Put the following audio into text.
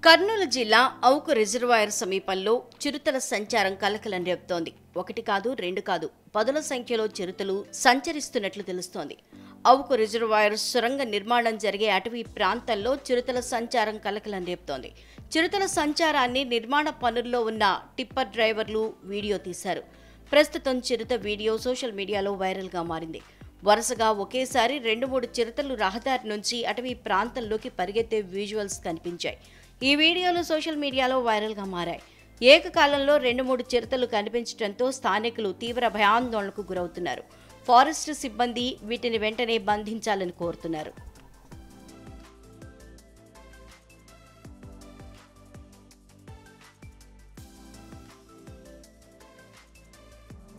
కర్నూలు జిల్లా ఔకు రిజర్వాయర్ సమీపంలో చిరుతల సంచారం కలకలం రేపుతోంది ఒకటి కాదు రెండు కాదు పదుల సంఖ్యలో చిరుతలు సంచరిస్తున్నట్లు తెలుస్తోంది ఔకు రిజర్వాయర్ సొరంగ నిర్మాణం జరిగే అటవీ ప్రాంతాల్లో చిరుతల సంచారం కలకలం రేపుతోంది చిరుతల సంచారాన్ని నిర్మాణ పనుల్లో ఉన్న టిప్పర్ డ్రైవర్లు వీడియో తీశారు ప్రస్తుతం చిరుత వీడియో సోషల్ మీడియాలో వైరల్గా మారింది వరుసగా ఒకేసారి రెండు మూడు చిరుతలు రహదారి నుంచి అటవీ ప్రాంతంలోకి పరిగెత్తే విజువల్స్ కనిపించాయి ఈ వీడియోలు సోషల్ మీడియాలో వైరల్గా మారాయి ఏకకాలంలో రెండు మూడు చిరుతలు కనిపించడంతో స్థానికులు తీవ్ర భయాందోళనకు గురవుతున్నారు ఫారెస్ట్ సిబ్బంది వీటిని వెంటనే బంధించాలని కోరుతున్నారు